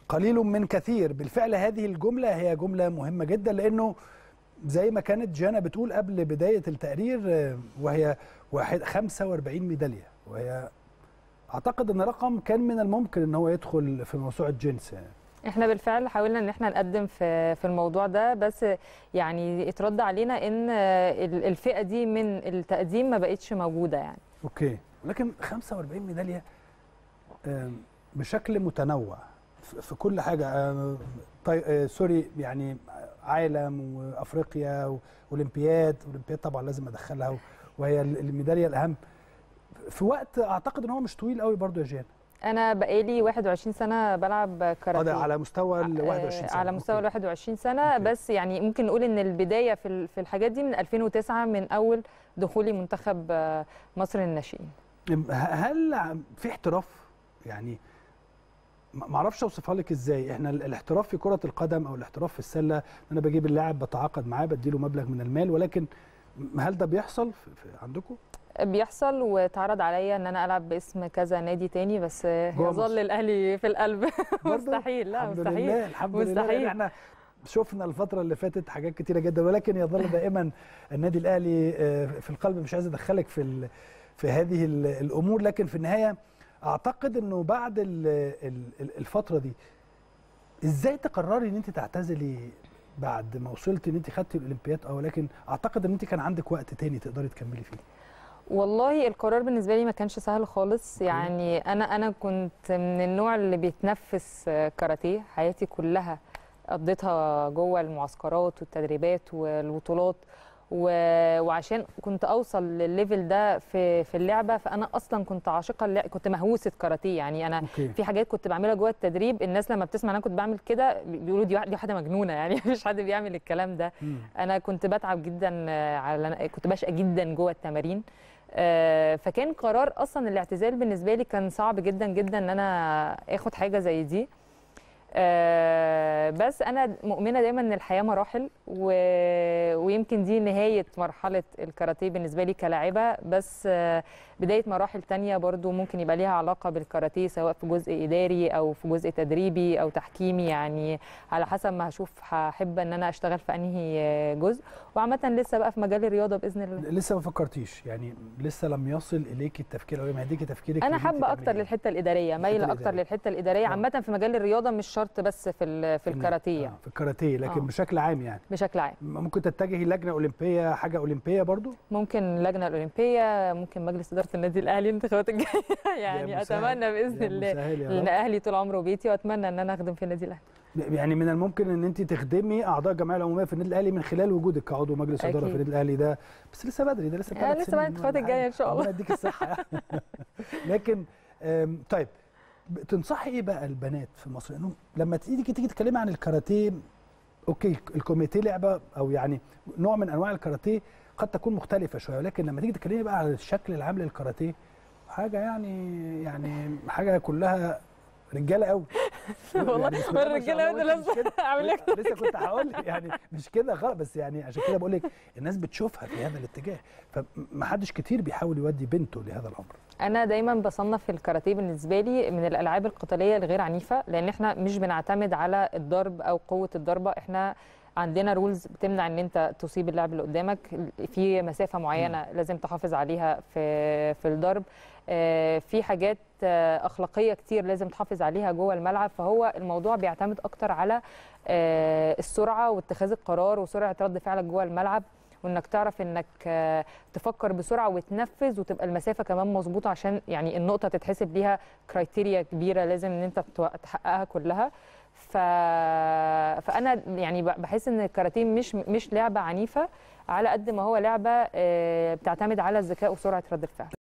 قليل من كثير بالفعل هذه الجملة هي جملة مهمة جدا لأنه زي ما كانت جانا بتقول قبل بداية التقرير آه، وهي واحد 45 ميدالية وهي أعتقد أن رقم كان من الممكن أن هو يدخل في موسوعة جنس يعني. احنا بالفعل حاولنا ان احنا نقدم في في الموضوع ده بس يعني اترد علينا ان ال- الفئه دي من التقديم ما بقتش موجوده يعني أوكي لكن 45 ميدالية آم، بشكل متنوع في في كل حاجة آم، طي... آه، سوري يعني عالم وأفريقيا وأولمبياد أولمبياد طبعا لازم أدخلها وهي الميدالية الأهم في وقت أعتقد أن هو مش طويل قوي برضو يا جيان انا بقالي 21 سنه بلعب اه كاراتيه ده على مستوى ال 21 سنة على مستوى ال أوكي. 21 سنه أوكي. بس يعني ممكن نقول ان البدايه في ال- في الحاجات دي من 2009 من اول دخولي منتخب آه، مصر للناشئين ه- هل عم- في احتراف يعني ما ما اعرفش اوصفها لك ازاي احنا ال- الاحتراف في كرة القدم او الاحتراف في السلة إن انا بجيب اللاعب بتعاقد معاه بديله مبلغ من المال ولكن هل ده بيحصل في في عندكم؟ بيحصل واتعرض عليا ان انا العب باسم كذا نادي تاني بس جوه يظل مصر. الاهلي في القلب برضه؟ مستحيل لا الحمد مستحيل لله الحمد لله مستحيل. لأن احنا شفنا الفترة اللي فاتت حاجات كتيرة جدا ولكن يظل دائما النادي الأهلي آه، في القلب مش عايز أدخلك في ال- في هذه ال- الأمور لكن في النهاية أعتقد إنه بعد ال- ال- ال- الفترة دي إزاي تقرري إن أنت تعتزلي بعد ما وصلتي إن أنت خدتي الأولمبياد أه ولكن أعتقد إن أنت كان عندك وقت تاني تقدري تكملي فيه والله القرار بالنسبه لي ما كانش سهل خالص أوكي. يعني انا انا كنت من النوع اللي بيتنفس آه، كاراتيه حياتي كلها قضيتها جوه المعسكرات والتدريبات والبطولات و- وعشان كنت اوصل للليفل ده في في اللعبه فانا اصلا كنت عاشقه اللع- كنت مهووسه كاراتيه يعني انا أوكي في حاجات كنت بعملها جوه التدريب الناس لما بتسمع إن انا كنت بعمل كده بيقولوا دي واحدة- دي واحده مجنونه يعني مفيش حد بيعمل الكلام ده مم. انا كنت بتعب جدا آه، على كنت بشقى جدا جوه التمارين آه، فكان قرار اصلا الاعتزال بالنسبه لي كان صعب جدا جدا ان انا اخد حاجه زي دي آه، بس انا مؤمنه دايما ان الحياه مراحل و... ويمكن دي نهايه مرحله الكاراتيه بالنسبه لي كلاعبه بس آه، بدايه مراحل تانية برضو ممكن يبقى ليها علاقه بالكاراتيه سواء في جزء اداري او في جزء تدريبي او تحكيمي يعني على حسب ما هشوف هحب ان انا اشتغل في انهي جزء وعامه لسه بقى في مجال الرياضه باذن الله لسه ما فكرتيش يعني لسه لم يصل إليك التفكير أو ما يديكي تفكيرك انا إن أنت حابه تعملي اكتر إيه. للحته الاداريه مايله اكتر الإدارية. للحته الاداريه آه. عامه في مجال الرياضه مش شرط بس في ال- في إن- الكاراتيه آه، في الكاراتيه لكن آه. بشكل عام يعني بشكل عام ممكن تتجهي لجنه اولمبيه حاجه اولمبيه برضو ممكن اللجنه الاولمبيه ممكن مجلس اداره النادي الاهلي الانتخابات الجايه يا يعني مسهل. اتمنى باذن يا الله مسهل يا لان رب. اهلي طول عمره بيتي واتمنى ان انا اخدم في النادي الاهلي يعني من الممكن ان انت تخدمي اعضاء الجمعيه العموميه في النادي الاهلي من خلال وجودك كعضو مجلس اداره في أكيد. النادي الاهلي ده بس لسه بدري ده لسه آه، ثلاث لسه سنين بقى الانتخابات ولا الجاية حاجة. إن شاء الله. ربنا يديك الصحه يعني لكن آم، طيب تنصحي ايه بقى البنات في مصر انه لما تيجي تيجي تتكلمي عن الكاراتيه اوكي الكوميتيه لعبه او يعني نوع من انواع الكاراتيه قد تكون مختلفه شويه ولكن لما تيجي تتكلمي بقى على الشكل العام للكاراتيه حاجه يعني يعني حاجه كلها رجاله قوي والله يعني بسم الله ما شاء الرجاله الله ده وأنت مش كده. اعمل لك لسه كنت هقول لك يعني مش كده خالص بس يعني عشان كده بقول لك الناس بتشوفها في هذا الاتجاه فمحدش كتير بيحاول يودي بنته لهذا الامر انا دايما بصنف الكاراتيه بالنسبه لي من الالعاب القتاليه الغير عنيفه لان احنا مش بنعتمد على الضرب او قوه الضربه احنا عندنا رولز بتمنع ان انت تصيب اللاعب اللي قدامك في مسافه معينه لازم تحافظ عليها في في الضرب آه، في حاجات آه، اخلاقيه كتير لازم تحافظ عليها جوه الملعب فهو الموضوع بيعتمد اكتر على آه، السرعه واتخاذ القرار وسرعه رد فعلك جوه الملعب وانك تعرف انك آه، تفكر بسرعه وتنفذ وتبقى المسافه كمان مظبوطه عشان يعني النقطه تتحسب ليها كرايتيريا كبيره لازم ان انت تو- تحققها كلها ف... فانا يعني ب- بحس ان الكاراتيه مش مش لعبه عنيفه على قد ما هو لعبه آه، بتعتمد على الذكاء وسرعه رد الفعل